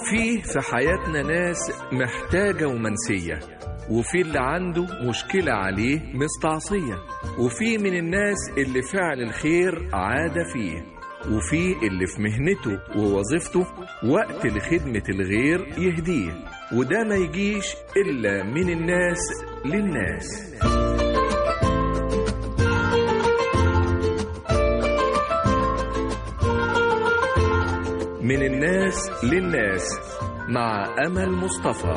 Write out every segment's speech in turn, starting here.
فيه في حياتنا ناس محتاجة ومنسية وفي اللي عنده مشكلة عليه مستعصية وفي من الناس اللي فعل الخير عادة فيه وفي اللي في مهنته ووظيفته وقت لخدمة الغير يهديه وده ما يجيش إلا من الناس للناس من الناس للناس مع أمل مصطفى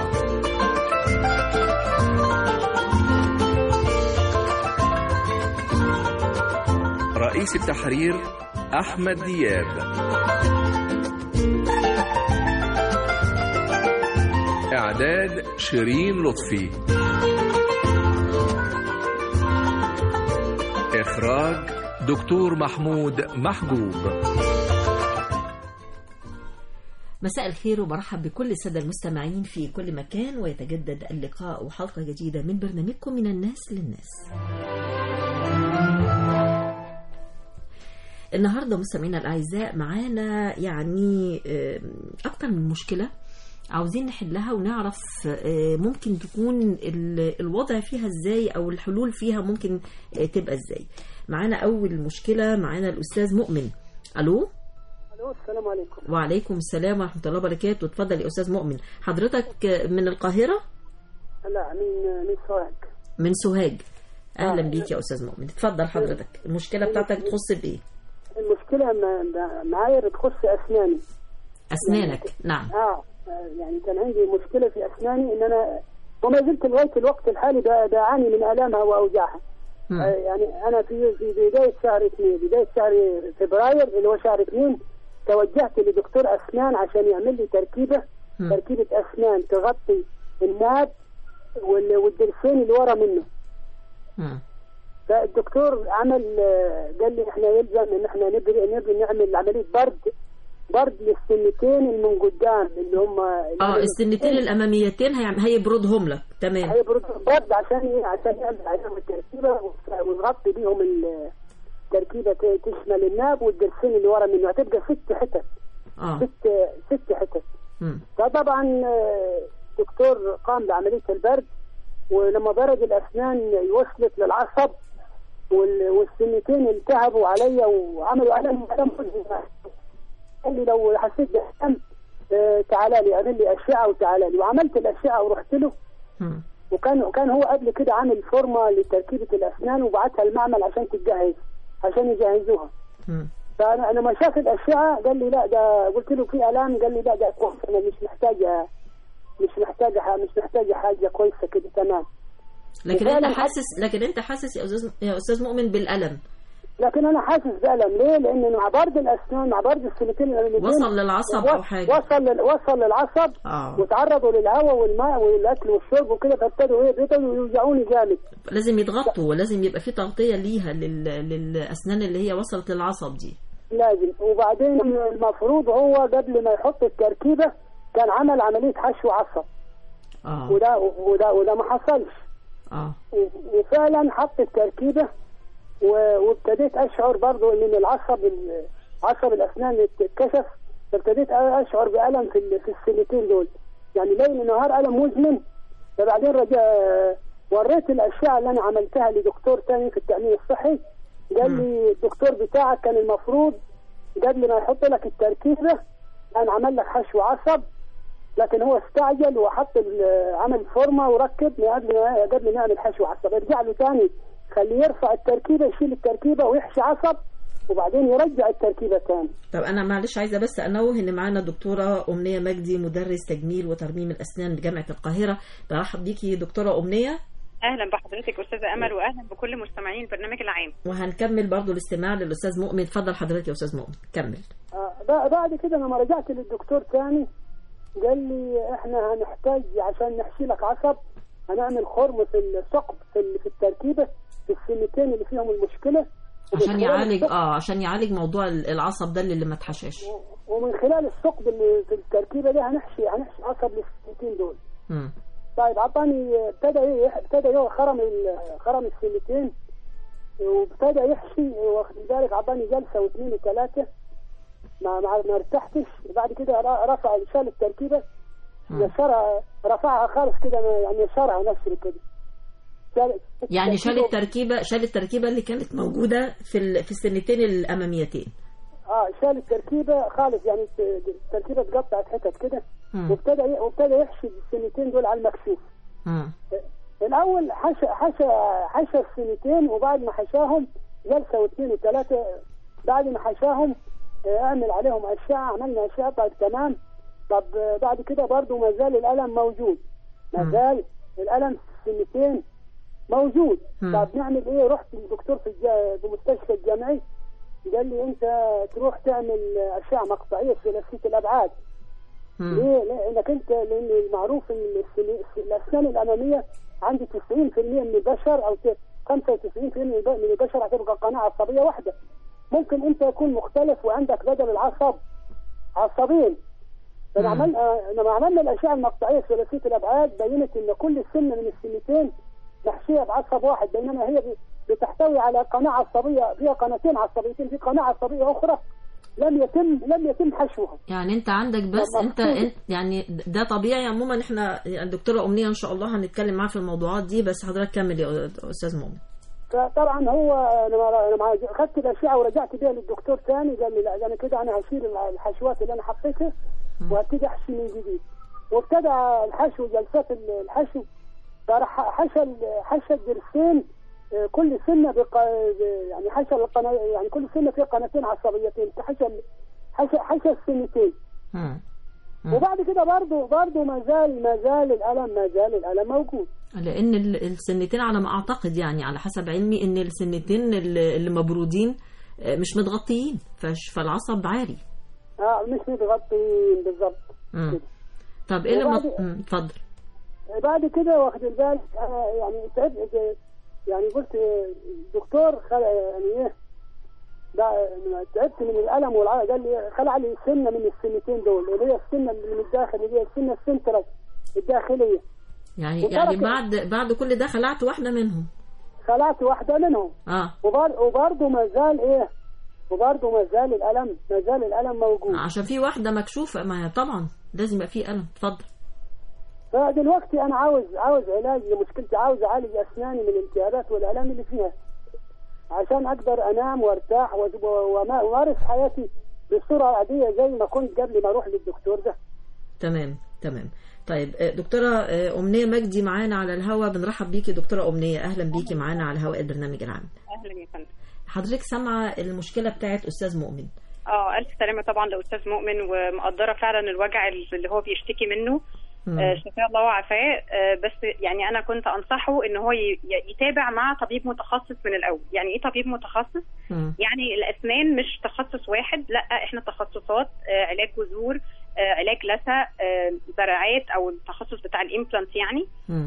رئيس التحرير أحمد دياب إعداد شيرين لطفي إخراج دكتور محمود محجوب مساء الخير ومرحب بكل السادة المستمعين في كل مكان ويتجدد اللقاء وحلقة جديدة من برنامجكم من الناس للناس النهاردة مستمعينا الأعزاء معانا يعني أكتر من مشكلة عاوزين نحلها ونعرف ممكن تكون الوضع فيها ازاي او الحلول فيها ممكن تبقى ازاي معانا اول مشكلة معانا الاستاذ مؤمن الو الو السلام عليكم وعليكم السلام ورحمة الله وبركاته اتفضل يا أستاذ مؤمن حضرتك من القاهرة لا من من سوهاج من سوهاج أهلا بيك يا أستاذ مؤمن اتفضل حضرتك المشكلة بتاعتك تخص بإيه المشكلة ما- معايا بتخص أسناني أسنانك نعم اه يعني كان عندي مشكلة في أسناني إن أنا وما زلت لغاية الوقت الحالي ب- بعاني من آلامها وأوجاعها مم. آه، يعني أنا في في بداية شهر اثنين بداية شهر فبراير اللي هو شهر اثنين توجهت لدكتور أسنان عشان يعمل لي تركيبة مم. تركيبة أسنان تغطي الناب وال- والدرسين اللي ورا منه مم. فالدكتور عمل آه، قال لي احنا يلزم ان احنا نبري نبري نعمل عمليه برد برد للسنتين اللي من قدام اللي هم اه السنتين الأماميتين هيعم- هيبردهم لك تمام هيبرد برد عشان ايه عشان يعمل عليهم التركيبه ونغطي بيهم التركيبه ت- تشمل الناب والدرسين اللي ورا منه هتبقى ست حتت اه ست ست حتت مم. فطبعا آه، دكتور قام بعمليه البرد ولما برد الاسنان وصلت للعصب وال- والسنتين التهبوا عليا وعملوا الم الم مزمن. قال لي لو حسيت بالم آه، تعالى لي اعمل لي اشعه وتعالى لي وعملت الاشعه ورحت له مم. وكان وكان هو قبل كده عامل فورمه لتركيبه الاسنان وبعتها المعمل عشان تتجهز عشان يجهزوها مم. فانا انا لما شاف الاشعه قال لي لا ده قلت له في الام قال لي لا ده كويس انا مش محتاجه مش محتاجه ح- مش محتاجه حاجه كويسه كده تمام لكن انت وفعلاً حاسس لكن انت حاسس يا استاذ يا استاذ مؤمن بالالم لكن انا حاسس بالم ليه؟ لان مع برد الاسنان مع برد السنتين الأماميتين وصل للعصب او حاجه وصل لل... وصل للعصب اه وتعرضوا للهواء والماء والاكل والشرب وكده فابتدوا ايه ابتدوا يوجعوني جامد لازم يتغطوا ولازم يبقى في تغطيه ليها لل... للاسنان اللي هي وصلت للعصب دي لازم وبعدين المفروض هو قبل ما يحط التركيبه كان عمل عمليه حشو عصب اه وده وده وده ما حصلش اه و- وفعلا حط التركيبه و- وابتديت اشعر برضو ان العصب ال- عصب الاسنان اتكشف فابتديت اشعر بالم في ال- في السنتين دول يعني ليل نهار الم مزمن فبعدين رجع وريت الاشعه اللي انا عملتها لدكتور تاني في التامين الصحي قال لي الدكتور بتاعك كان المفروض قبل ما يحط لك التركيبه كان عمل لك حشو عصب لكن هو استعجل وحط ال- عمل فورمه وركب من قبل ما قبل ما يعمل حشو عصب ارجع له ثاني خليه يرفع التركيبه يشيل التركيبه ويحشي عصب وبعدين يرجع التركيبه ثاني طب انا معلش عايزه بس انوه ان معانا دكتوره امنيه مجدي مدرس تجميل وترميم الاسنان بجامعه القاهره برحب بيكي دكتوره امنيه اهلا بحضرتك استاذه امل واهلا بكل مستمعين البرنامج العام وهنكمل برضو الاستماع للاستاذ مؤمن اتفضل حضرتك يا استاذ مؤمن كمل آه، بع- بعد كده لما رجعت للدكتور ثاني قال لي احنا هنحتاج عشان نحشي لك عصب هنعمل خرم في الثقب في ال- في التركيبه في السنتين اللي فيهم المشكله ومن عشان خلال يعالج الثقب- اه عشان يعالج موضوع العصب ده اللي ما اتحشاش ومن خلال الثقب اللي في التركيبه ده هنحشي هنحشي عصب للسنتين دول مم. طيب عطاني ابتدى ايه ابتدى ايه خرم ال- خرم السنتين وابتدى يحشي واخد بالك عطاني جلسه واثنين وثلاثه ما ما ما ارتحتش بعد كده ر- رفع شال التركيبه نشرها رفعها خالص كده ما- يعني نشرها نشر كده شال- يعني شال التركيبة- التركيبه شال التركيبه اللي كانت موجوده في ال- في السنتين الاماميتين اه شال التركيبه خالص يعني الت- التركيبه اتقطعت حتت كده مم. وابتدى وابتدى يحشي السنتين دول على المكشوف مم. الاول حشى حشى حشى السنتين وبعد ما حشاهم جلسه واثنين وثلاثه بعد ما حشاهم آه، اعمل عليهم اشعه عملنا اشعه طيب تمام طب آه، بعد كده برضه ما زال الالم موجود ما مم. زال الالم في السنتين موجود مم. طب نعمل ايه رحت للدكتور في الج- في المستشفى الجامعي قال لي انت تروح تعمل اشعه مقطعيه ثلاثيه الابعاد مم. ليه؟ لانك انت لان المعروف ان السن- الاسنان الاماميه عند 90% من البشر او ت- 95% من الب- من البشر هتبقى قناه عصبيه واحده. ممكن انت يكون مختلف وعندك بدل العصب عصبين. مم. فلما لما عملنا الاشعه المقطعيه ثلاثيه الابعاد بينت ان كل سنه من السنتين محشيه بعصب واحد بينما هي ب- بتحتوي على قناه عصبيه فيها قناتين عصبيتين في قناه عصبيه اخرى لم يتم لم يتم حشوها. يعني انت عندك بس طب انت, مفروض. انت يعني ده طبيعي عموما احنا يعني الدكتوره امنيه ان شاء الله هنتكلم معاها في الموضوعات دي بس حضرتك كمل يا استاذ مؤمن فطبعا هو لما لما اخذت الاشعه ورجعت بيها للدكتور ثاني قال لي لا ده انا كده انا هشيل الحشوات اللي انا حطيتها وابتدي احشي من جديد وابتدى الحشو جلسات الحشو فراح حشى ال- حشى الضرسين آه، كل سنه بق... يعني حشى القنا... يعني كل سنه فيها قناتين عصبيتين حشى ال- حشى حشى السنتين مم. مم. وبعد كده برضه برضه ما زال ما زال الالم ما زال الالم موجود لان ال- السنتين على ما اعتقد يعني على حسب علمي ان السنتين اللي اللي مبرودين آه، مش متغطيين فش- فالعصب عالي اه مش متغطين بالظبط مم. طب ايه اللي وبعد- مط- مم، اتفضل بعد كده واخد البال انا يعني تعبت يعني قلت دكتور خل... يعني ايه ده تعبت من الالم والعرق قال لي خلع لي سنه من السنتين دول اللي هي السنه اللي من الداخل اللي هي السنه السنترال الداخليه يعني وترك- يعني بعد بعد كل ده خلعت واحده منهم خلعت واحده منهم اه وبر... وبرضه ما زال ايه وبرضه ما زال الالم ما زال الالم موجود عشان في واحده مكشوفه ما هي طبعا لازم يبقى في الم اتفضل فدلوقتي انا عاوز عاوز علاج لمشكلتي عاوز اعالج اسناني من الالتهابات والالام اللي فيها عشان اقدر انام وارتاح وأز- وما- وامارس حياتي بصوره عاديه زي ما كنت قبل ما اروح للدكتور ده تمام تمام طيب آه، دكتورة آه، أمنية مجدي معانا على الهوا بنرحب بيكي دكتورة أمنية أهلا بيكي معانا على هواء البرنامج العام اهلا يا فندم حضرتك سامعة المشكلة بتاعت أستاذ مؤمن اه الف سلامه طبعا لاستاذ مؤمن ومقدره فعلا الوجع اللي هو بيشتكي منه مم. آه، شفاه الله وعافاه آه، بس يعني انا كنت انصحه ان هو ي- ي- يتابع مع طبيب متخصص من الاول يعني ايه طبيب متخصص مم. يعني الاسنان مش تخصص واحد لا احنا تخصصات آه، علاج جذور آه، علاج لثه آه، زراعات او التخصص بتاع الامبلانت يعني مم.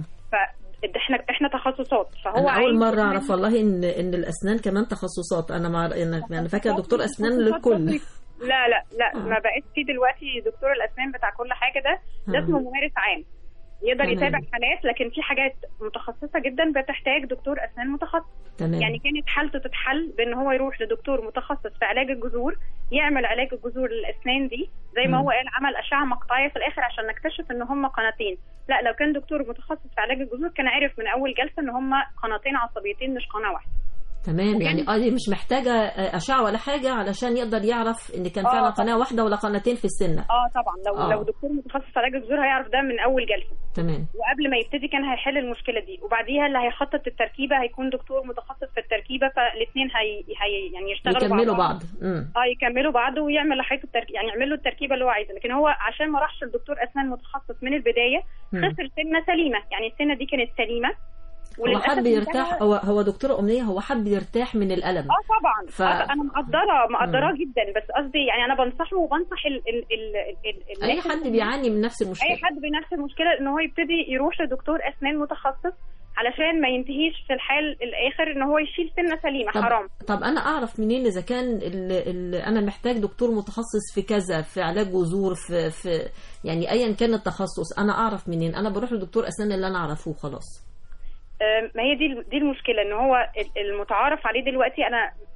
فاحنا احنا تخصصات فهو أنا أول عايز مرة يكون- أعرف والله إن إن الأسنان كمان تخصصات أنا مع أنا أنا فاكرة دكتور أسنان للكل لا لا لا آه. ما بقاش في دلوقتي دكتور الاسنان بتاع كل حاجه ده ده آه. اسمه ممارس عام يقدر تمام. يتابع حالات لكن في حاجات متخصصه جدا بتحتاج دكتور اسنان متخصص تمام يعني كانت حالته تتحل بان هو يروح لدكتور متخصص في علاج الجذور يعمل علاج الجذور للاسنان دي زي ما مم. هو قال عمل اشعه مقطعيه في الاخر عشان نكتشف ان هم قناتين لا لو كان دكتور متخصص في علاج الجذور كان عرف من اول جلسه ان هم قناتين عصبيتين مش قناه واحده تمام يعني اه دي مش محتاجة آه، أشعة ولا حاجة علشان يقدر يعرف إن كان فعلا آه. قناة واحدة ولا قناتين في السنة اه طبعا لو آه. لو دكتور متخصص في علاج الجذور هيعرف ده من اول جلسه تمام وقبل ما يبتدي كان هيحل المشكله دي وبعديها اللي هيخطط التركيبه هيكون دكتور متخصص في التركيبه فالاثنين هي... هي يعني يشتغلوا مع يكملوا بعض مم. اه يكملوا بعض ويعمل لحيته التركيبه يعني يعمل له التركيبه اللي هو عايزها لكن هو عشان ما راحش لدكتور اسنان متخصص من البدايه مم. خسر سنه سليمه يعني السنه دي كانت سليمه هو وللأسف حب انتهى- يرتاح هو هو دكتور أمنية هو حب يرتاح من الألم اه طبعا ف- ف... انا مقدره مقدراه جدا بس قصدي يعني انا بنصحه وبنصح ال... ال... ال... ال... أي الناس حد بيعاني من نفس المشكلة اي حد بنفس المشكله ان هو يبتدي يروح لدكتور اسنان متخصص علشان ما ينتهيش في الحال الاخر ان هو يشيل سنه سليمه طب حرام طب انا اعرف منين اذا كان ال ال انا محتاج دكتور متخصص في كذا في علاج جذور في في يعني ايا كان التخصص انا اعرف منين انا بروح لدكتور اسنان اللي انا اعرفه خلاص آم، ما هي دي دي المشكله ان هو ال- المتعارف عليه دلوقتي انا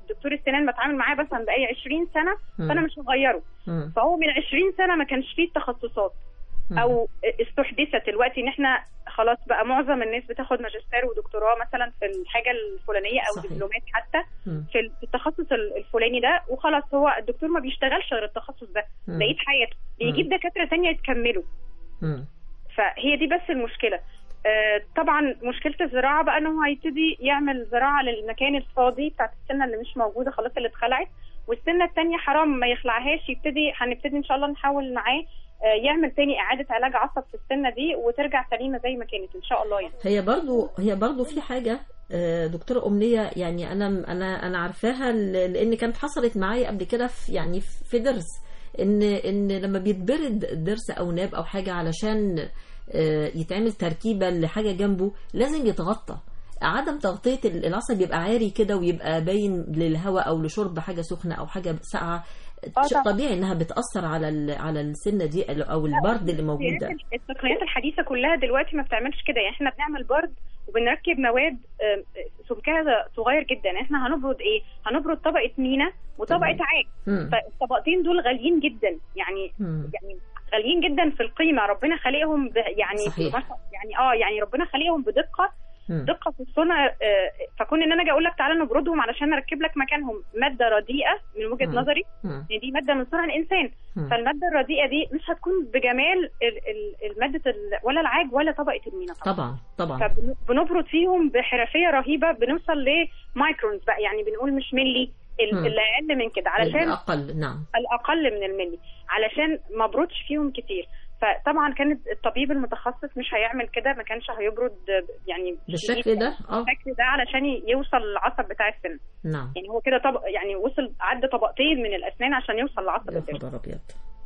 دكتور السنان بتعامل معاه مثلا بقالي 20 سنه مم. فانا مش هغيره مم. فهو من 20 سنه ما كانش فيه التخصصات مم. او استحدثت دلوقتي ان احنا خلاص بقى معظم الناس بتاخد ماجستير ودكتوراه مثلا في الحاجه الفلانيه او صحيح. دبلومات حتى مم. في ال- في التخصص ال- الفلاني ده وخلاص هو الدكتور ما بيشتغلش غير التخصص ده مم. بقيه حياته بيجيب دكاتره تانية يتكملوا مم. فهي دي بس المشكله آه، طبعا مشكله الزراعه بقى ان هو هيبتدي يعمل زراعه للمكان الفاضي بتاعت السنه اللي مش موجوده خلاص اللي اتخلعت والسنه الثانيه حرام ما يخلعهاش يبتدي هنبتدي ان شاء الله نحاول معاه آه، يعمل تاني اعاده علاج عصب في السنه دي وترجع سليمه زي ما كانت ان شاء الله يعني هي برضو هي برضو في حاجة آه، دكتورة أمنية يعني أنا أنا أنا عارفاها ل- لأن كانت حصلت معايا قبل كده في يعني في درس إن إن لما بيتبرد درس أو ناب أو حاجة علشان آه، يتعمل تركيبة لحاجة جنبه لازم يتغطى عدم تغطية العصب يبقى عاري كده ويبقى باين للهواء أو لشرب حاجة سخنة أو حاجة ساقعة شيء طبعا. طبيعي إنها بتأثر على ال- على السنة دي أو البرد اللي موجود ده التقنيات الحديثه كلها دلوقتي ما بتعملش كده يعني احنا بنعمل برد وبنركب مواد آم، سمكها صغير جدا احنا هنبرد ايه هنبرد طبقه مينا وطبقه تمام. عاج مم. فالطبقتين دول غاليين جدا يعني مم. يعني غاليين جدا في القيمه ربنا خلقهم ب... يعني صحيح. ما شاء- يعني اه يعني ربنا خلقهم بدقه مم. دقه في الصنع آه، فكون ان انا اجي اقول لك تعالى نبردهم علشان اركب لك مكانهم ماده رديئه من وجهه مم. نظري مم. ان دي ماده من صنع الانسان مم. فالماده الرديئه دي مش هتكون بجمال ال- ال- الماده ال- ولا العاج ولا طبقه المينا طبعا طبعا فبنبرد فيهم بحرفيه رهيبه بنوصل لمايكرونز بقى يعني بنقول مش ملي ال- مم. اللي اقل من كده علشان أقل نعم الاقل من الملي علشان ما برودش فيهم كتير فطبعا كان الطبيب المتخصص مش هيعمل كده ما كانش هيبرد يعني بالشكل ده اه بالشكل ده علشان يوصل للعصب بتاع السن نعم يعني هو كده طبق يعني وصل عدى طبقتين من الاسنان عشان يوصل لعصب يا السن خبر ابيض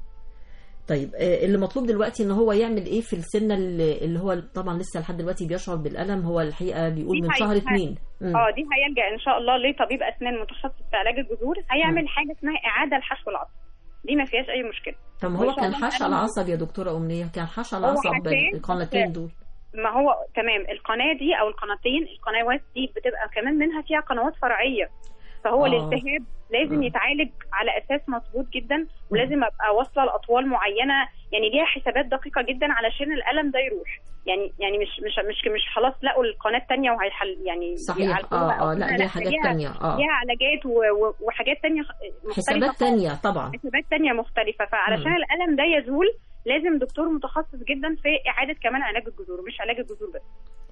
طيب آه، اللي مطلوب دلوقتي ان هو يعمل ايه في السنه اللي اللي هو طبعا لسه لحد دلوقتي بيشعر بالالم هو الحقيقه بيقول دي من هي- شهر هي- اتنين مم. اه دي هيلجا ان شاء الله لطبيب اسنان متخصص في علاج الجذور هيعمل حاجه اسمها اعاده لحشو العصب دي ما فيهاش اي مشكله طب ما وإن هو شاء كان الله حشى أنا- العصب يا دكتوره امنيه كان حشى هو العصب عشان- القناتين دول ما هو تمام القناه دي او القناتين القنوات دي بتبقى كمان منها فيها قنوات فرعيه فهو آه. الالتهاب لازم مم. يتعالج على اساس مظبوط جدا ولازم ابقى واصله لاطوال معينه يعني ليها حسابات دقيقه جدا علشان الالم ده يروح يعني يعني مش مش مش مش خلاص لقوا القناه الثانيه وهيحل يعني صحيح يعالجوها أو اه اه لا كده. ليها حاجات ليها- تانية اه ليها علاجات و- و- وحاجات تانية مختلفة حسابات خالص. تانية طبعا حسابات تانية مختلفة فعلشان مم. الألم ده يزول لازم دكتور متخصص جدا في إعادة كمان علاج الجذور مش علاج الجذور بس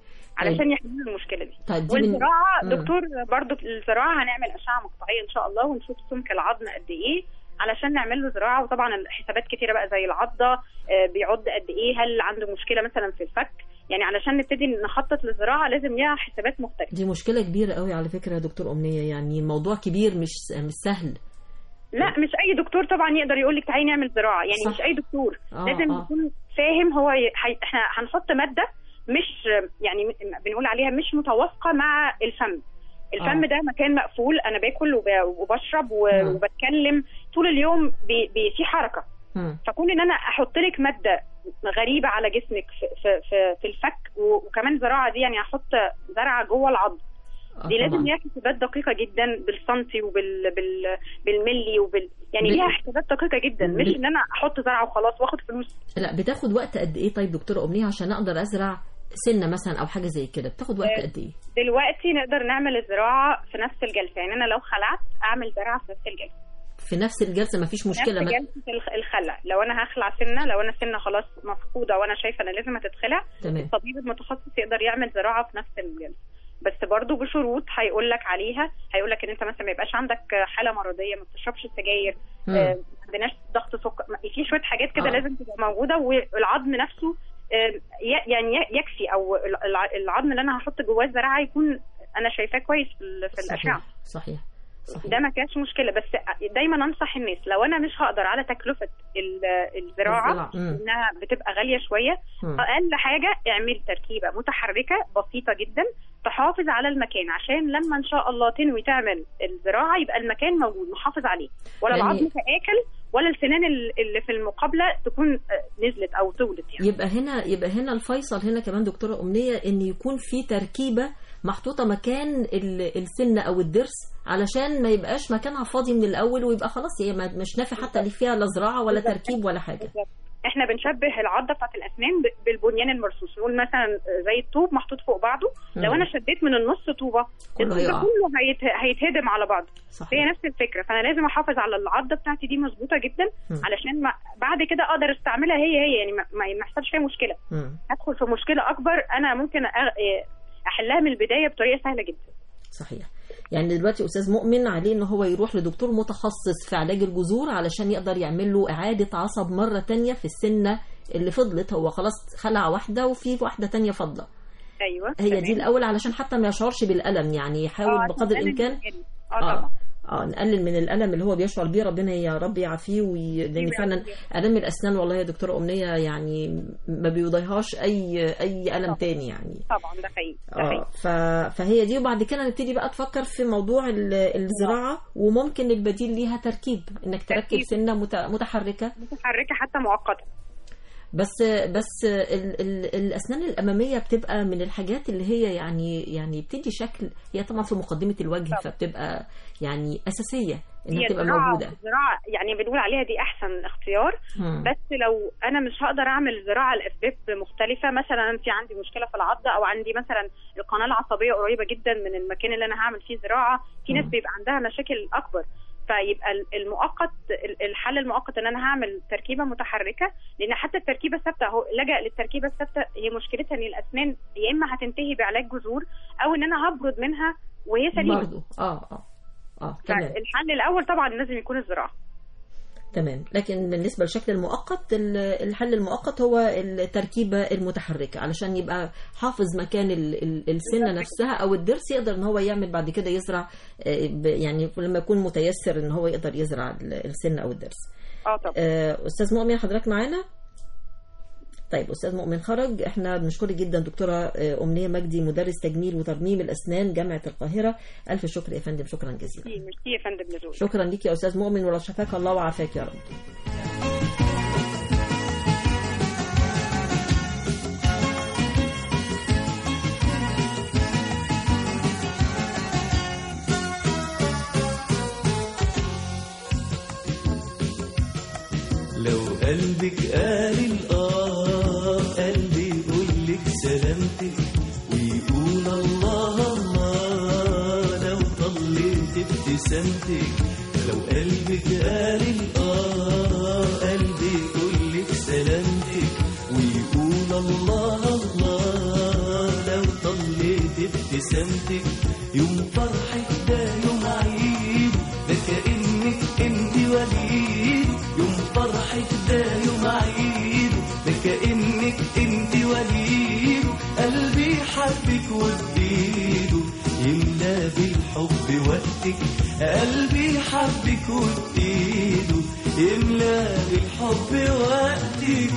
علشان يحلوا المشكلة دي طيب دي من- والزراعة مم. دكتور برضو الزراعة هنعمل أشعة مقطعية إن شاء الله ونشوف سمك العظم قد إيه علشان نعمل له زراعة وطبعا الحسابات كتيرة بقى زي العضة آه، بيعض قد إيه هل عنده مشكلة مثلا في الفك يعني علشان نبتدي نخطط للزراعة لازم ليها حسابات مختلفة دي مشكله كبيره قوي على فكره يا دكتور امنيه يعني الموضوع كبير مش مش سهل لا مش اي دكتور طبعا يقدر يقول لك تعالي نعمل زراعه يعني صح. مش اي دكتور آه، لازم آه. يكون فاهم هو ي... حي... احنا هنحط ماده مش يعني م- بنقول عليها مش متوافقه مع الفم الفم آه. ده مكان مقفول انا باكل وب... وبشرب و... مم. وبتكلم طول اليوم بي... بي... في حركه مم. فكون ان انا احط لك ماده غريبه على جسمك في في في, في الفك و... وكمان زراعه دي يعني احط زرعه جوه العظم آه دي لازم طبعاً. ليها حسابات دقيقة جدا بالسنتي وبال بال بالملي وبال يعني بال- ليها حسابات دقيقة جدا مش بال- ان انا احط زرعة وخلاص واخد فلوس لا بتاخد وقت قد ايه طيب دكتوره امنيه عشان اقدر ازرع سنه مثلا او حاجه زي كده بتاخد وقت آه، قد ايه دلوقتي نقدر نعمل الزراعة في نفس الجلسة يعني انا لو خلعت اعمل زراعة في نفس الجلسة في نفس الجلسه ما فيش مشكله نفس ما... جلسة الخ- الخلع لو انا هخلع سنة لو انا سنة خلاص مفقودة وانا شايفة ان لازم هتتخلع تمام الطبيب المتخصص يقدر يعمل زراعة في نفس الجلسة بس برضه بشروط هيقول لك عليها هيقول لك ان انت مثلا ما يبقاش عندك حاله مرضيه ما بتشربش سجاير مم. آه، ما عندناش ضغط سكر ما- في شويه حاجات كده آه. لازم تبقى موجوده والعظم نفسه آه، ي- يعني ي- يكفي او الع- العظم اللي انا هحط جواه الزراعه يكون انا شايفاه كويس في ال- في الاشعه صحيح صحيح صحيح ده ما كانش مشكله بس دايما انصح الناس لو انا مش هقدر على تكلفه ال- الزراعه الزراعة. مم. انها بتبقى غاليه شويه مم. اقل حاجه اعمل تركيبه متحركه بسيطه جدا تحافظ على المكان عشان لما ان شاء الله تنوي تعمل الزراعه يبقى المكان موجود محافظ عليه ولا يعني- العظم تاكل ولا السنان ال- اللي في المقابله تكون آه، نزلت او تولت يعني يبقى هنا يبقى هنا الفيصل هنا كمان دكتوره امنيه ان يكون في تركيبه محطوطه مكان ال- السنه او الضرس علشان ما يبقاش مكانها فاضي من الاول ويبقى خلاص هي ما- مش نافع حتى اللي فيها لا زراعه ولا تركيب ولا حاجه احنا بنشبه العضه بتاعت الاسنان ب- بالبنيان المرصوص نقول مثلا زي الطوب محطوط فوق بعضه لو مم. انا شديت من النص طوبه كله الطوب ده هيقع. كله هيت- هيتهدم على بعضه صحيح هي نفس الفكره فانا لازم احافظ على العضه بتاعتي دي مظبوطه جدا مم. علشان ما بعد كده اقدر استعملها هي هي يعني ما, ما ما يحصلش فيها مشكله مم. ادخل في مشكله اكبر انا ممكن أغ... إيه، احلها من البدايه بطريقه سهله جدا صحيح يعني دلوقتي استاذ مؤمن عليه ان هو يروح لدكتور متخصص في علاج الجذور علشان يقدر يعمل له اعاده عصب مره تانية في السنه اللي فضلت هو خلاص خلع واحده وفي واحده تانية فاضله ايوه هي تمام. دي الاول علشان حتى ما يشعرش بالالم يعني يحاول آه، بقدر عشان الامكان نقلل. اه طبعا اه نقلل من الالم اللي هو بيشعر بيه ربنا يا رب يعافيه وي... لان فعلا الم الاسنان والله يا دكتوره امنيه يعني ما بيضيهاش اي اي الم تاني يعني طبعا ده حقيقي ده اه حقيقي ف... فهي دي وبعد كده نبتدي بقى تفكر في موضوع ال- الزراعه وممكن البديل ليها تركيب انك تركب تركيب. سنه مت... متحركه متحركه حتى مؤقته بس بس ال ال الاسنان الاماميه بتبقى من الحاجات اللي هي يعني يعني بتدي شكل هي طبعا في مقدمه الوجه فبتبقى يعني اساسيه انها هي تبقى الزراعة- موجوده الزراعة يعني بنقول عليها دي احسن اختيار مم. بس لو انا مش هقدر اعمل زراعه لاسباب مختلفه مثلا أنا في عندي مشكله في العضه او عندي مثلا القناه العصبيه قريبه جدا من المكان اللي انا هعمل فيه زراعه في ناس مم. بيبقى عندها مشاكل اكبر فيبقى ال- المؤقت ال- الحل المؤقت ان انا هعمل تركيبه متحركه لان حتى التركيبه الثابته اهو لجا للتركيبه الثابته هي مشكلتها ان الاسنان يا اما هتنتهي بعلاج جذور او ان انا هبرد منها وهي سليمه برضو اه اه اه تمام فالحل الاول طبعا لازم يكون الزراعه تمام لكن بالنسبه للشكل المؤقت ال- الحل المؤقت هو التركيبه المتحركه علشان يبقى حافظ مكان ال- ال- السنه نفسها او الضرس يقدر ان هو يعمل بعد كده يزرع آه، ب- يعني لما يكون متيسر ان هو يقدر يزرع ال- السنه او الضرس اه طبعا آه، استاذ مؤمن حضرتك معانا طيب استاذ مؤمن خرج احنا بنشكرك جدا دكتوره آه، امنيه مجدي مدرس تجميل وترميم الاسنان جامعه القاهره الف شكر يا فندم شكرا جزيلا ميرسي ميرسي يا فندم نزول شكرا ليك يا استاذ مؤمن ولو شفاك الله وعافاك يا رب لو قلبك قال الآه قلبي يقول لك سلامتك ويقول الله الله لو طليت ابتسامتك لو قلبك قال الآه قلبي يقول لك سلامتك ويقول الله الله لو طليت ابتسامتك يوم فرحك ده يوم عيد ده كأنك انت وليد يوم فرحك ده يوم عيد ده كأنك انت وليد قلبي حبك واديله يملى بالحب وقتك قلبي حبك واديله يملى بالحب وقتك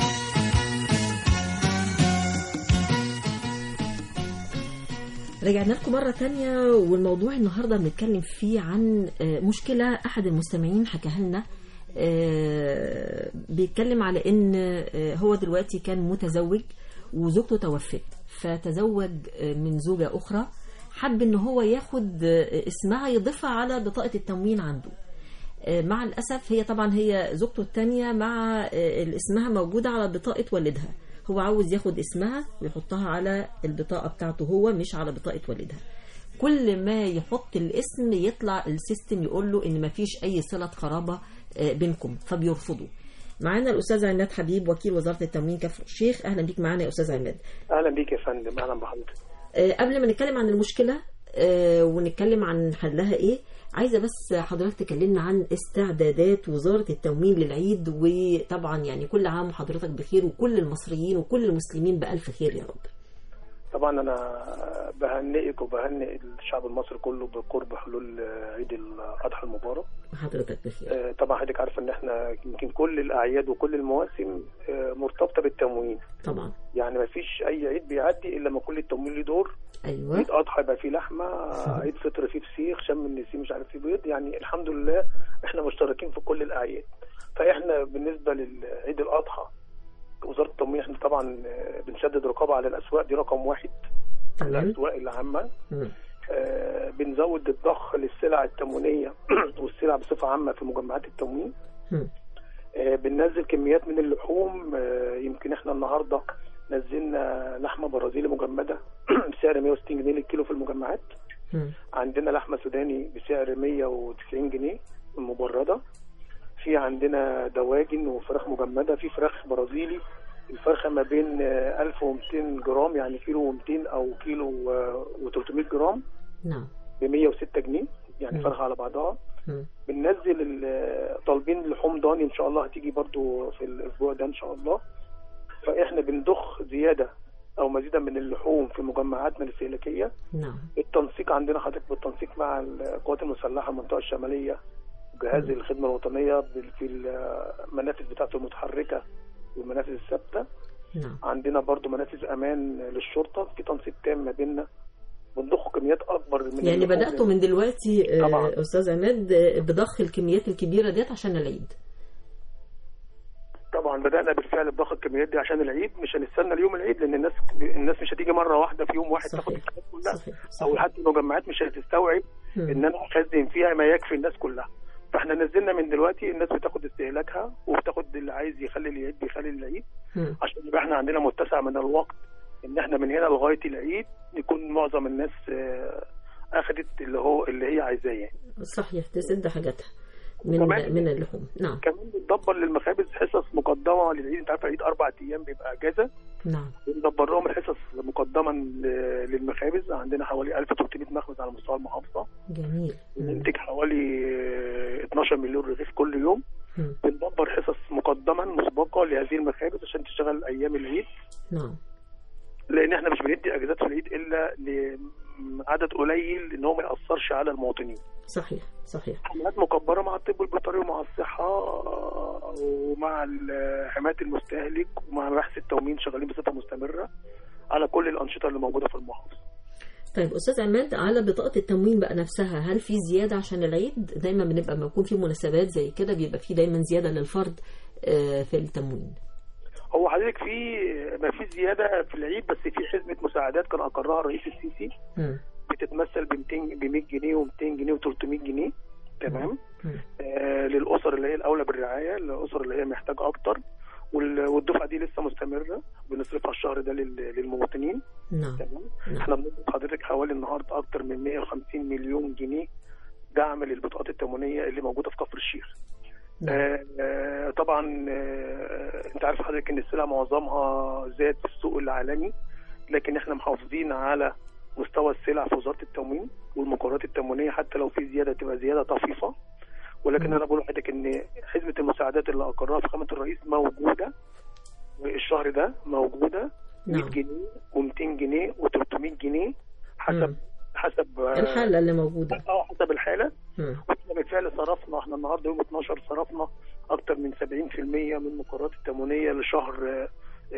رجعنا لكم مرة تانية والموضوع النهاردة بنتكلم فيه عن آه، مشكلة أحد المستمعين حكاها لنا آه، بيتكلم على إن آه، هو دلوقتي كان متزوج وزوجته توفت فتزوج آه، من زوجة أخرى حب إن هو ياخد آه، اسمها يضيفها على بطاقة التموين عنده آه، مع الأسف هي طبعا هي زوجته التانية مع آه، اللي اسمها موجودة على بطاقة والدها هو عاوز ياخد اسمها ويحطها على البطاقة بتاعته هو مش على بطاقة والدها كل ما يحط الاسم يطلع السيستم يقول له ان مفيش اي صلة قرابة آه، بينكم فبيرفضوا معانا الاستاذ عماد حبيب وكيل وزاره التموين كفر الشيخ اهلا بيك معانا يا استاذ عماد اهلا بيك يا فندم اهلا بحضرتك آه، قبل ما نتكلم عن المشكلة آه، ونتكلم عن حلها ايه عايزة بس حضرتك تكلمنا عن استعدادات وزارة التموين للعيد وطبعا يعني كل عام وحضرتك بخير وكل المصريين وكل المسلمين بألف خير يا رب طبعا انا بهنئك وبهنئ الشعب المصري كله بقرب حلول عيد الاضحى المبارك حضرتك بخير آه، طبعا حضرتك عارفه ان احنا يمكن كل الاعياد وكل المواسم آه، مرتبطه بالتموين طبعا يعني ما فيش اي عيد بيعدي الا لما كل التموين له دور ايوه عيد اضحى يبقى فيه لحمه عيد فطر فيه فسيخ شم النسيم مش عارف فيه بيض يعني الحمد لله احنا مشتركين في كل الاعياد فاحنا بالنسبه للعيد الاضحى وزاره التموين احنا طبعا آه، بنشدد رقابه على الاسواق دي رقم واحد تمام الاسواق العامه مم. آه، بنزود الضخ للسلع التموينيه والسلع بصفه عامه في مجمعات التموين مم. آه، بننزل كميات من اللحوم آه، يمكن احنا النهارده نزلنا لحمه برازيلي مجمده بسعر 160 جنيه للكيلو في المجمعات مم. عندنا لحمه سوداني بسعر 190 جنيه مبرده في عندنا دواجن وفراخ مجمده في فراخ برازيلي الفرخه ما بين آه، 1200 جرام يعني كيلو و200 او كيلو و300 جرام نعم ب 106 جنيه يعني مم. فرخه على بعضها مم. بننزل ال- طالبين لحوم ضاني ان شاء الله هتيجي برضو في الاسبوع ده ان شاء الله فاحنا بنضخ زياده او مزيدا من اللحوم في مجمعاتنا الاستهلاكيه نعم التنسيق عندنا حضرتك بالتنسيق مع القوات المسلحه المنطقه الشماليه وجهاز مم. الخدمه الوطنيه بال- في المنافذ بتاعته المتحركه والمنافذ الثابته نعم عندنا برضو منافذ امان للشرطه في تنسيق تام ما بيننا بنضخ كميات اكبر من يعني اللحوم. بدأتوا من دلوقتي آه، طبعاً. أستاذ عماد آه، بضخ الكميات الكبيرة ديت عشان العيد طبعا بدانا بالفعل بضخ الكميات دي عشان العيد مش هنستنى اليوم العيد لان الناس الناس مش هتيجي مره واحده في يوم واحد تاخد صحيح الكميات كلها صحيح او صحيح حتى المجمعات مش هتستوعب مم. ان انا اخزن فيها ما يكفي الناس كلها فاحنا نزلنا من دلوقتي الناس بتاخد استهلاكها وبتاخد اللي عايز يخلي العيد بيخلي العيد مم. عشان يبقى احنا عندنا متسع من الوقت ان احنا من هنا لغايه العيد يكون معظم الناس آه، اخدت اللي هو اللي هي عايزاه يعني. صحيح تسد حاجاتها من كمان- من اللحوم نعم كمان بندبر للمخابز حصص مقدمه للعيد انت عارف العيد اربع ايام بيبقى اجازه نعم بندبر لهم الحصص مقدما ل- للمخابز عندنا حوالي 1300 مخبز على مستوى المحافظه جميل مم. بننتج حوالي آه، 12 مليون رغيف كل يوم مم. بندبر حصص مقدما مسبقه لهذه المخابز عشان تشتغل ايام العيد نعم لان احنا مش بندي اجازات في العيد الا لعدد قليل ان هو ما ياثرش على المواطنين صحيح صحيح حملات مكبره مع الطب البيطري ومع الصحه آه، ومع ال- حمايه المستهلك ومع بحث التومين شغالين بصفه مستمره على كل الانشطه اللي موجوده في المحافظه طيب استاذ عماد على بطاقه التموين بقى نفسها هل في زياده عشان العيد دايما بنبقى لما يكون في مناسبات زي كده بيبقى في دايما زياده للفرد آه، في التموين هو حضرتك في ما في زياده في العيد بس في حزمه مساعدات كان اقرها الرئيس السيسي مم. بتتمثل ب 200 ب 100 جنيه و200 جنيه و300 جنيه تمام مم. آه للاسر اللي هي الاولى بالرعايه الاسر اللي هي محتاجه اكتر وال- والدفعه دي لسه مستمره بنصرفها الشهر ده لل- للمواطنين نعم تمام نعم احنا بنصرف حضرتك حوالي النهارده اكتر من 150 مليون جنيه دعم للبطاقات التموينيه اللي موجوده في كفر الشيخ نعم آه، آه، طبعا آه، انت عارف حضرتك ان السلع معظمها زاد في السوق العالمي لكن احنا محافظين على مستوى السلع في وزاره التموين والمقررات التموينيه حتى لو في زياده تبقى زياده طفيفه ولكن مم. انا بقول لحضرتك ان حزمه المساعدات اللي اقرها فخامه الرئيس موجوده الشهر ده موجوده 100 نعم جنيه و200 جنيه و300 جنيه حسب مم. حسب آه، الحاله اللي موجوده اه حسب الحاله مم. واحنا بالفعل صرفنا احنا النهارده يوم 12 صرفنا اكتر من 70% من المقررات التموينيه لشهر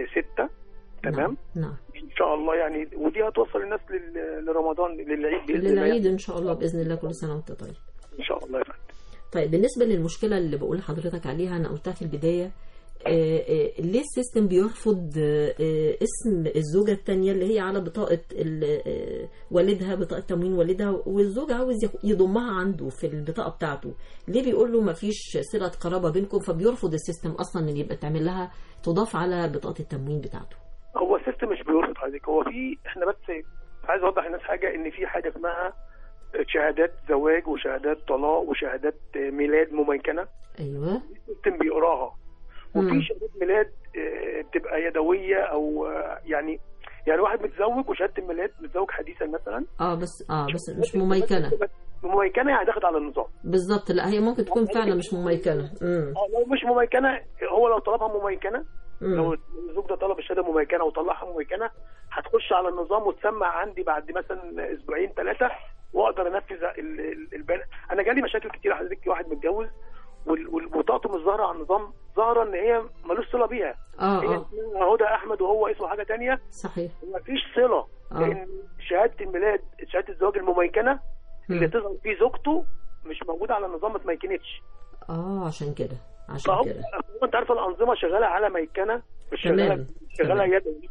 6 تمام نعم ان شاء الله يعني ودي هتوصل الناس لل- لرمضان للعيد باذن الله للعيد ان شاء الله باذن الله كل سنه وانت طيب ان شاء الله يا فندم طيب بالنسبه للمشكله اللي بقول لحضرتك عليها انا قلتها في البدايه آه، آه، ليه السيستم بيرفض آه، آه، اسم الزوجة التانية اللي هي على بطاقة ال- آه، والدها بطاقة تموين والدها والزوج عاوز يخ- يضمها عنده في البطاقة بتاعته ليه بيقول له مفيش صلة قرابة بينكم فبيرفض السيستم أصلا إن يبقى تعمل لها تضاف على بطاقة التموين بتاعته هو السيستم مش بيرفض حضرتك هو في احنا بس عايز اوضح للناس حاجه ان في حاجه اسمها شهادات زواج وشهادات طلاق وشهادات ميلاد مميكنه أيوه السيستم بيقراها مم. وفي شهادات ميلاد آه، بتبقى يدويه او آه، يعني يعني واحد متزوج وشهاده الميلاد متزوج حديثا مثلا اه بس اه بس مش مميكنة مميكنه يعني داخل على النظام بالظبط لا هي ممكن تكون فعلا مش مميكنة امم اه لو مش مميكنه هو لو طلبها مميكنه لو امم الزوج ده طلب الشهاده مميكنه وطلعها مميكنه هتخش على النظام وتسمع عندي بعد مثلا اسبوعين ثلاثه واقدر انفذ ال- ال- البيان انا جالي مشاكل كتير حضرتك واحد متجوز وال- والبطاقته مش ظاهره على النظام ظاهره ان هي ملوش صله بيها اه هي اه اسمها هدى احمد وهو اسمه حاجه تانية صحيح مفيش صله آه. لان شهاده الميلاد شهاده الزواج المميكنه اللي مم. تظهر فيه زوجته مش موجوده على النظام ما تميكنتش اه عشان كده عشان فهو كده هو انت عارف الانظمه شغاله على ميكنه مش شغاله تمام. شغاله تمام. يدوي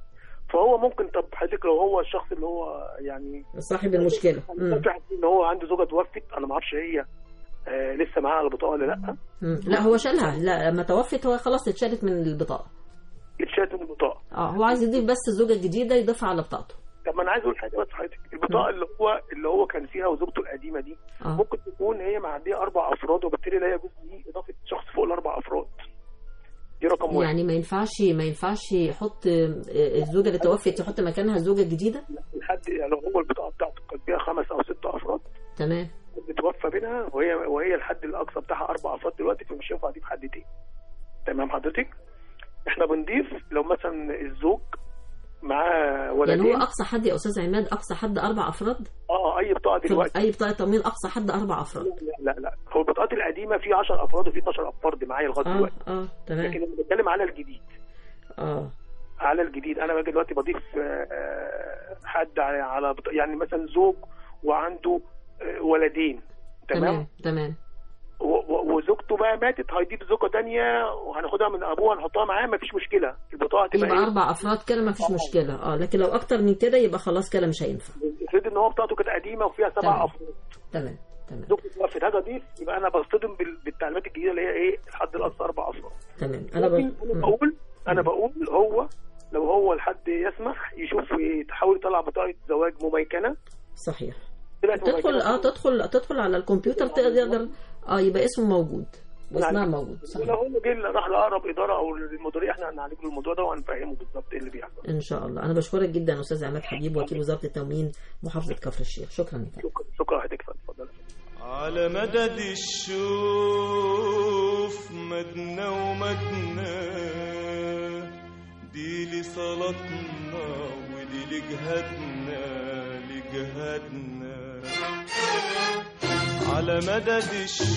فهو ممكن طب حضرتك لو هو الشخص اللي هو يعني صاحب المشكله انا مم. في حد ان هو عنده زوجه توفت انا ما اعرفش هي آه لسه معاها البطاقه ولا لا مم. لا هو شالها لا لما توفت هو خلاص اتشالت من البطاقه اتشالت من البطاقه اه هو عايز يضيف بس الزوجه الجديده يضيفها على بطاقته طب ما انا عايز اقول حاجه بس حضرتك البطاقه اللي هو اللي هو كان فيها وزوجته القديمه دي اه ممكن تكون هي معديه اربع افراد وبالتالي لا يجوز لي اضافه شخص فوق الاربع افراد دي رقم واحد يعني ما ينفعش ما ينفعش يحط آه، الزوجه اللي توفت يحط مكانها الزوجه الجديده لحد يعني لو هو البطاقه بتاعته كان فيها خمس او ست افراد تمام بتوفى بينها وهي وهي الحد الاقصى بتاعها اربع افراد دلوقتي فمش ينفع اضيف حد تاني تمام حضرتك احنا بنضيف لو مثلا الزوج معاه يعني ولدين هو اقصى حد يا استاذ عماد اقصى حد اربع افراد اه اي بطاقه في دلوقتي اي بطاقه تموين اقصى حد اربع افراد لا لا لا هو البطاقات القديمه في 10 افراد وفي 12 فرد معايا لغايه اه دلوقتي اه تمام لكن انا بتكلم على الجديد اه على الجديد انا باجي دلوقتي بضيف آه، حد على على بط- يعني مثلا زوج وعنده آه، ولدين تمام تمام تمام و- و- وزوجته بقى ماتت هيجيب زوجه تانية وهناخدها من ابوها نحطها معاه مفيش مشكله البطاقه تبقى يبقى ايه اربع افراد كده ما فيش مشكله اه لكن لو اكتر من كده يبقى خلاص كده مش هينفع افرض ان هو بطاقته كانت قديمه وفيها تمام. سبع افراد تمام تمام زوجته توفت هاجي اضيف يبقى انا بصطدم بال- بالتعليمات الجديده اللي هي ايه الحد الاقصى اربع افراد تمام انا لكن ب... انا مم. بقول انا بقول هو لو هو الحد يسمح يشوف يحاول يطلع بطاقه زواج مميكنه صحيح طلعت تدخل مميكنة. اه تدخل تدخل على الكمبيوتر تقدر اه يبقى اسمه موجود واسمها موجود ولو صحيح هو جه راح لاقرب اداره او المديريه احنا هنعالج له الموضوع ده وهنفهمه بالظبط ايه اللي بيحصل ان شاء الله انا بشكرك جدا استاذ عماد حبيب وكيل وزاره التموين محافظه كفر الشيخ شكرا لك شكرا شكرا لحضرتك اتفضل على مدد الشوف مدنا ومدنا دي لصلاتنا ودي لجهادنا لجهادنا على مدد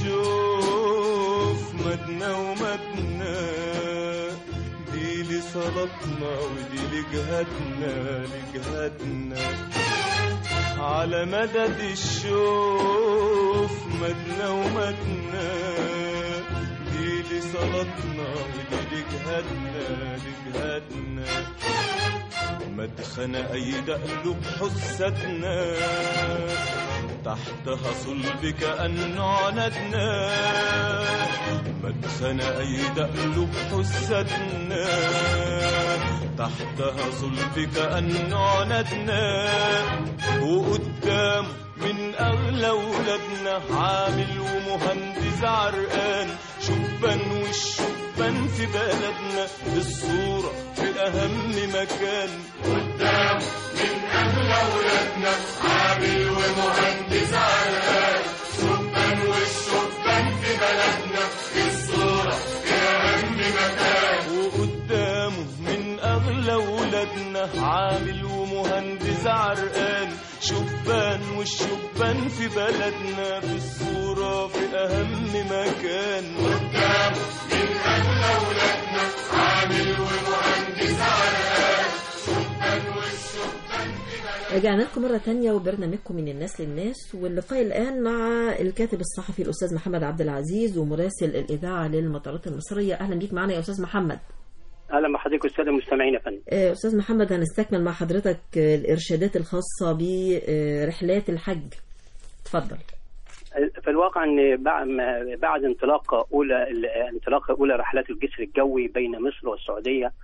الشوف مدنا ومدنا دي لصلاتنا ودي لجهادنا لجهادنا على مدد الشوف مدنا ومدنا دي لصلاتنا ودي لجهادنا لجهادنا مدخن أي قلوب حستنا تحتها صلب كأنه عندنا مدخن أي قلوب حستنا تحتها صلب كأنه عندنا وقدام من أغلى ولادنا عامل ومهندس عرقان شبان والشبان في بلدنا الصورة في أهم مكان قدام من أغلى ولادنا عامل ومهندس عرقان شبان والشبان في بلدنا الصورة في أهم مكان وقدامه من أغلى ولادنا عامل ومهندس عرقان شبان والشبان في بلدنا في الصورة في أهم مكان قدامه من أغلى ولادنا عامل ومهندس عرقان شبان والشبان رجعنا لكم مرة تانية وبرنامجكم من الناس للناس واللقاء الآن مع الكاتب الصحفي الأستاذ محمد عبد العزيز ومراسل الإذاعة للمطارات المصرية أهلا بيك معنا يا أستاذ محمد اهلا بحضرتك والساده المستمعين يا فندم آه، أستاذ محمد هنستكمل مع حضرتك آه، الإرشادات الخاصة برحلات الحج اتفضل في الواقع ان بعد بعد انطلاق اولى انطلاق اولى رحلات الجسر الجوي بين مصر والسعوديه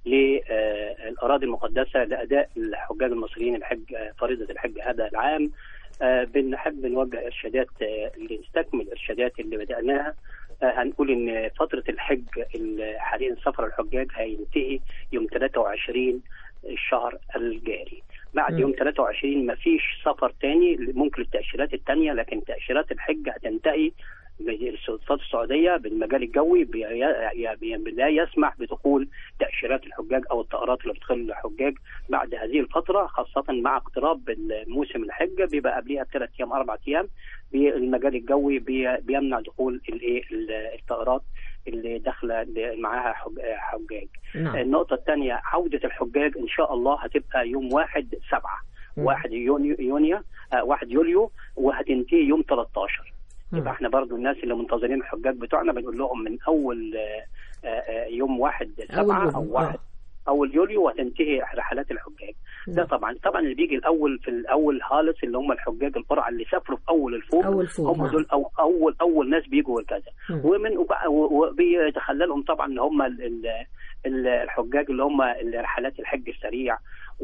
للاراضي المقدسه لاداء الحجاج المصريين الحج فريضه الحج هذا العام آه، بنحب نوجه ارشادات آه، نستكمل الارشادات اللي بداناها آه، هنقول ان فتره الحج ال- حاليا سفر الحجاج هينتهي يوم 23 الشهر الجاري بعد مم. يوم 23 مفيش سفر تاني ممكن التاشيرات التانية لكن تاشيرات الحج هتنتهي السلطات السعوديه بالمجال الجوي بي- ي- بي- لا يسمح بدخول تاشيرات الحجاج او الطائرات اللي بتدخل الحجاج بعد هذه الفتره خاصه مع اقتراب موسم الحج بيبقى قبلها بثلاث ايام اربع ايام بي- المجال الجوي بي- بيمنع دخول الايه ال- الطائرات اللي داخله اللي معاها حج- حجاج. نعم النقطه الثانيه عوده الحجاج ان شاء الله هتبقى يوم واحد سبعة مم. واحد يونيو يونيو آه، واحد يوليو وهتنتهي يوم 13 مم. يبقى احنا برضو الناس اللي منتظرين الحجاج بتوعنا بنقول لهم من اول آه، آه، آه، يوم واحد أول سبعة يوم، او آه. واحد اول يوليو وتنتهي رحلات الحجاج ده نعم. طبعا طبعا اللي بيجي الاول في الاول خالص اللي هم الحجاج القرعه اللي سافروا في اول الفوق أول فوق، هم نعم. دول أو اول اول ناس بيجوا وكذا مم. ومن وبع- و- وبيتخللهم طبعا ان هم ال- ال- ال- الحجاج اللي هم رحلات الحج السريع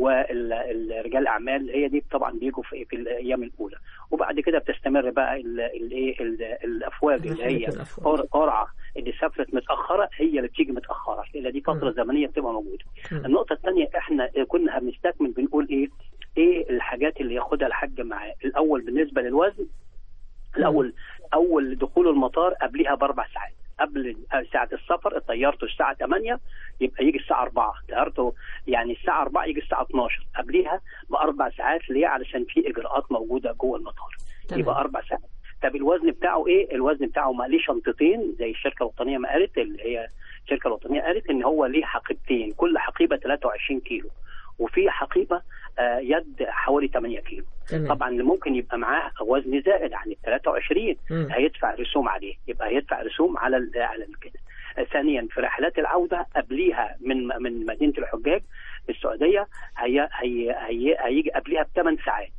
والرجال الاعمال هي دي طبعا بيجوا في, في الايام الاولى وبعد كده بتستمر بقى ال- الايه ال- الافواج اللي هي رحلة الأفواج. قر- قرعه اللي سافرت متاخره هي اللي بتيجي متاخره لان دي فتره مم. زمنيه بتبقى موجوده مم. النقطه الثانيه احنا كنا بنستكمل بنقول ايه ايه الحاجات اللي ياخدها الحج معاه الاول بالنسبه للوزن الاول اول دخول المطار قبلها باربع ساعات قبل ساعة السفر طيارته الساعة 8 يبقى يجي الساعة 4 طيارته يعني الساعة 4 يجي الساعة 12 قبلها بأربع ساعات ليه علشان في إجراءات موجودة جوه المطار تمام. يبقى أربع ساعات طب الوزن بتاعه ايه؟ الوزن بتاعه ما ليه شنطتين زي الشركه الوطنيه ما قالت اللي هي الشركه الوطنيه قالت ان هو ليه حقيبتين كل حقيبه 23 كيلو وفي حقيبه آه، يد حوالي 8 كيلو تمام طبعا اللي ممكن يبقى معاه وزن زائد عن ال 23 مم. هيدفع رسوم عليه يبقى هيدفع رسوم على ال على ال كده آه، ثانيا في رحلات العوده قبليها من من مدينه الحجاج في السعوديه هي هي هي هيجي قبلها بثمان ساعات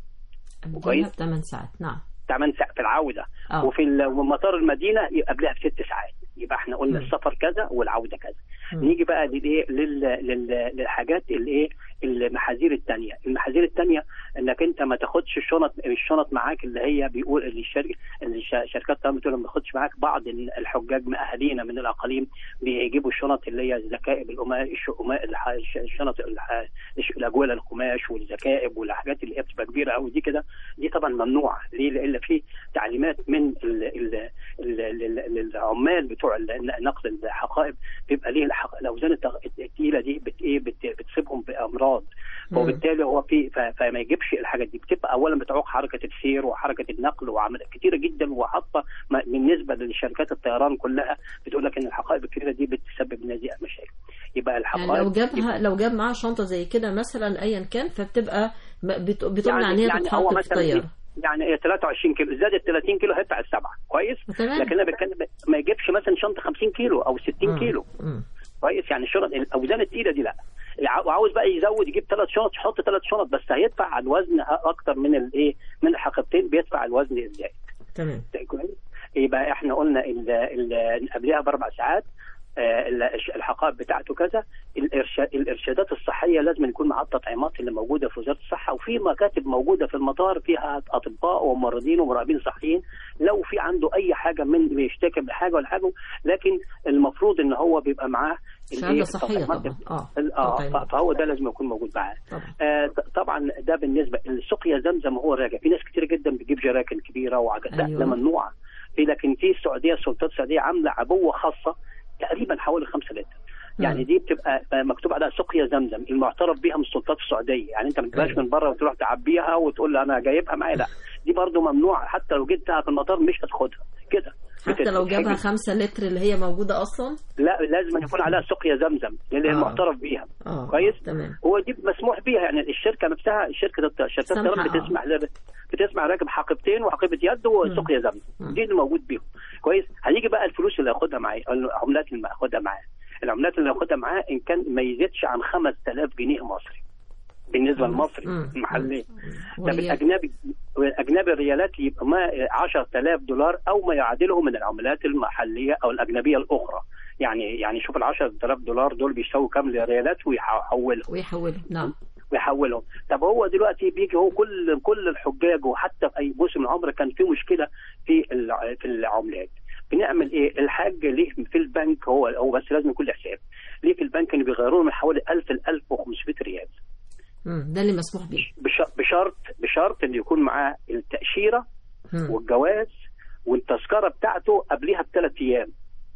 قبلها كويس. بثمان ساعات نعم 8 ساعات في العوده اه وفي ال- ومطار المدينه يبقى قبلها بست ساعات يبقى احنا قلنا مم. السفر كذا والعوده كذا مم. نيجي بقى للايه لل... لل... للحاجات الايه المحاذير الثانيه المحاذير الثانيه انك انت ما تاخدش الشنط الشنط معاك اللي هي بيقول اللي الشركه اللي الش- شركات الطيران بتقول ما تاخدش معاك بعض ال- الحجاج من اهالينا من الاقاليم بيجيبوا الشنط اللي هي الذكائب القماش الشقماء الح- الش- الشنط الح- الش- الاجوله القماش والذكائب والحاجات اللي هي بتبقى كبيره قوي دي كده دي طبعا ممنوعه ليه؟ لان في تعليمات من ال ال ال ال ال العمال بتوع ال- نقل الحقائب بيبقى ليه الحق- الاوزان التغ- الثقيله دي بت ايه بت بتصيبهم بامراض مم. وبالتالي هو في ف- فما يجيبش الحاجات دي بتبقى اولا بتعوق حركه السير وحركه النقل وعمليات كتيره جدا وحاطه م- بالنسبه لشركات الطيران كلها بتقول لك ان الحقائب الكبيره دي بتسبب لنا مشاكل يبقى يعني الحقائب لو جابها لو جاب معاه شنطه زي كده مثلا ايا كان فبتبقى م- بت- بتمنع يعني ان هي يعني هو تتحط في مثلا الطياره إيه؟ يعني إيه 23 كيلو زادت 30 كيلو هيدفع السبعه كويس تمام لكن انا بتكلم ما يجيبش مثلا شنطه 50 كيلو او 60 مم. كيلو مم. كويس يعني الشنط الاوزان الثقيله دي لا يع- وعاوز بقى يزود يجيب ثلاث شنط يحط ثلاث شنط بس هيدفع على الوزن اكتر من الايه من الحقيبتين بيدفع الوزن الزائد تمام كويس يبقى احنا قلنا ال- ال- قبلها باربع ساعات آه، ال- الحقائب بتاعته كذا الإرشا- الارشادات الصحيه لازم يكون معاه التطعيمات اللي موجوده في وزاره الصحه وفي مكاتب موجوده في المطار فيها اطباء وممرضين ومراقبين صحيين لو في عنده اي حاجه من بيشتكي بحاجه ولا حاجه لكن المفروض ان هو بيبقى معاه شهاده الإيه؟ صحيه التطعيمات طبعا اه ال- اه تطعيمات. ف- فهو ده لازم يكون موجود معاه طبعا آه ط- طبعا ده بالنسبه السقيا زمزم هو راجع في ناس كتير جدا بتجيب جراكن كبيره وعجل لا أيوة. ده ممنوع في لكن في السعوديه السلطات السعوديه عامله عبوه خاصه تقريبا حوالي 5 لتر يعني مم. دي بتبقى آه، مكتوب عليها سقيا زمزم المعترف بيها من السلطات السعوديه يعني انت ما تجيبهاش أيوة. من بره وتروح تعبيها وتقول لي انا جايبها معايا لا دي برضو ممنوعه حتى لو جبتها في المطار مش هتاخدها كده حتى لو جابها بتتحجز. خمسة لتر اللي هي موجودة أصلا لا لازم يكون عليها سقيا زمزم اللي هي آه. المعترف بيها اه كويس؟ تمام هو دي مسموح بيها يعني الشركه نفسها شركه الط- شركات سامحة، الطيران آه. بتسمح لر- بتسمح راكب حقيبتين وحقيبه يد وسقيا مم. زمزم دي اللي موجود بيهم كويس هيجي بقى الفلوس اللي هياخدها معاه أو العملات اللي هياخدها معاه العملات اللي هياخدها معاه ان كان ما يزيدش عن 5000 جنيه مصري بالنسبه للمصري مم. المحلي طب وهي الاجنبي الاجنبي الريالات يبقى ما 10000 دولار او ما يعادله من العملات المحليه او الاجنبيه الاخرى يعني يعني شوف ال 10000 دولار دول بيساووا كام ريالات ويحولهم ويحولها نعم ويحولهم طب هو دلوقتي بيجي هو كل كل الحجاج وحتى في اي موسم العمره كان في مشكله في الع- في العملات بنعمل ايه الحاج ليه في البنك هو هو بس لازم يكون له حساب ليه في البنك اللي بيغيروا من حوالي 1000 ل 1500 ريال مم. ده اللي مسموح به بش- بشرط بشرط ان يكون معاه التاشيره مم. والجواز والتذكره بتاعته قبلها بثلاث ايام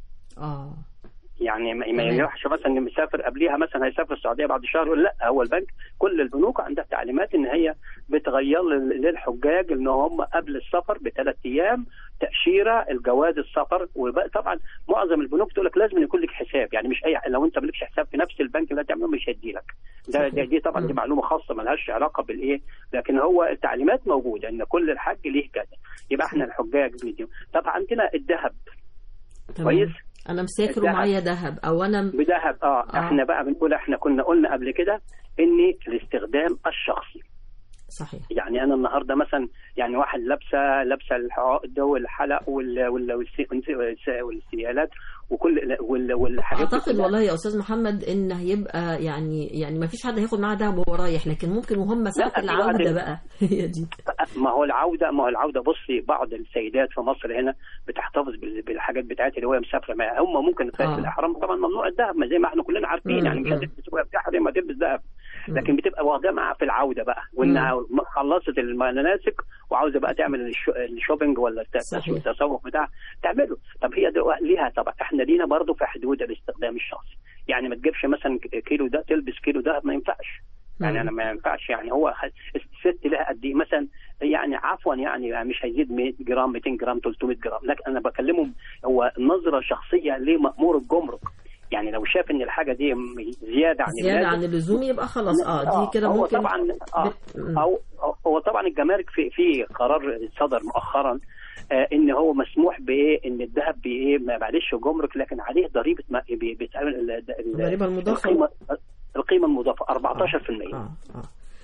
اه يعني ما ما تمام. يروحش مثلا مسافر قبليها مثلا هيسافر السعوديه بعد شهر يقول لا هو البنك كل البنوك عندها تعليمات ان هي بتغير لل- للحجاج ان هم قبل السفر بثلاث ايام تاشيره الجواز السفر وطبعا معظم البنوك تقول لك لازم يكون لك حساب يعني مش اي لو انت مالكش حساب في نفس البنك اللي هتعمله مش هيدي لك ده صحيح. دي, دي طبعا دي مم. معلومه خاصه ملهاش علاقه بالايه لكن هو التعليمات موجوده ان كل الحج ليه كذا يبقى احنا الحجاج بيديهم طب عندنا الذهب تمام. كويس انا مسافر الذهب. ومعايا ذهب او انا م- بذهب اه, آه. احنا بقى بنقول احنا كنا قلنا قبل كده ان الاستخدام الشخصي صحيح يعني انا النهارده مثلا يعني واحد لابسه لابسه العقد والحلق وال وال والسي- والسي- والسيالات وكل وال والحاجات دي اعتقد كلها. والله يا استاذ محمد ان هيبقى يعني يعني ما فيش حد هياخد معاه دهب وهو رايح لكن ممكن وهم ساعه في بعض العوده ال- بقى هي دي ما هو العوده ما هو العوده بصي بعض السيدات في مصر هنا بتحتفظ بال- بالحاجات بتاعتها اللي هو مسافره معاها هم ممكن في آه. الاحرام طبعا ممنوع الذهب ما زي ما احنا كلنا عارفين مم، يعني مش مم. هتلبس وهي بتحرم ما تلبس ذهب مم. لكن بتبقى واخداه معاها في العوده بقى وانها خلصت المناسك وعاوزه بقى تعمل الشو- الشوبينج ولا الت- صحيح. التسوق بتاعها تعمله طب هي دلوقتي ليها طبعا احنا لينا برضه في حدود الاستخدام الشخصي يعني ما تجيبش مثلا كيلو ده تلبس كيلو ده ما ينفعش يعني مم. انا ما ينفعش يعني هو خ- الست لها قد ايه مثلا يعني عفوا يعني مش هيزيد 100 جرام 200 جرام 300 جرام لكن انا بكلمهم هو نظره شخصيه لمأمور الجمرك يعني لو شاف ان الحاجه دي م- زياده عن زياده اللازم عن اللزوم يبقى خلاص اه دي كده هو ممكن طبعا اه بت- مم. أو أو- هو طبعا الجمارك في في قرار صدر مؤخرا آه ان هو مسموح بايه ان الذهب بايه ما معلش جمرك لكن عليه ضريبه ما بي- بيتعمل ال- ال- الضريبة المضافة. القيمه القيمه المضافه 14% اه اه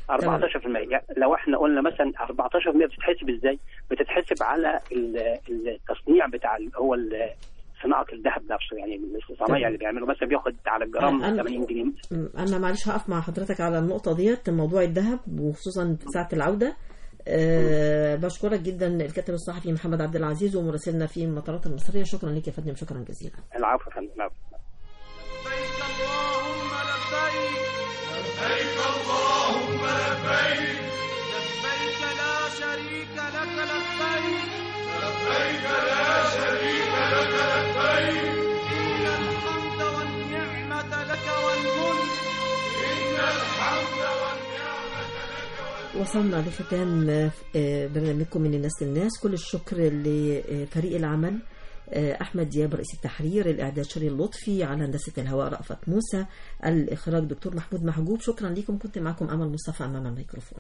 14% يعني لو احنا قلنا مثلا 14% بتتحسب ازاي؟ بتتحسب على ال- التصنيع بتاع ال- هو ال- صناعه الذهب نفسه يعني الصنايع اللي بيعملوا مثلا بياخد على الجرام أنا- 80 جنيه م- انا معلش هقف مع حضرتك على النقطه ديت موضوع الذهب وخصوصا في ساعه العوده أه بشكرك جدا الكاتب الصحفي محمد عبد العزيز ومراسلنا في المطارات المصريه شكرا لك يا فندم شكرا جزيلا العفو يا فندم العفو. لبيك اللهم لبيك لبيك اللهم لبيك لبيك لا شريك لك لبيك لبيك لا شريك لك لبيك إن الحمد والنعمة لك والملك إن الحمد والنعمة لك والملك وصلنا لختام آه، برنامجكم من الناس للناس كل الشكر لفريق العمل آه، أحمد دياب رئيس التحرير الإعداد شيرين لطفي على هندسة الهواء رأفت موسى الإخراج دكتور محمود محجوب شكرا لكم كنت معكم أمل مصطفى أمام الميكروفون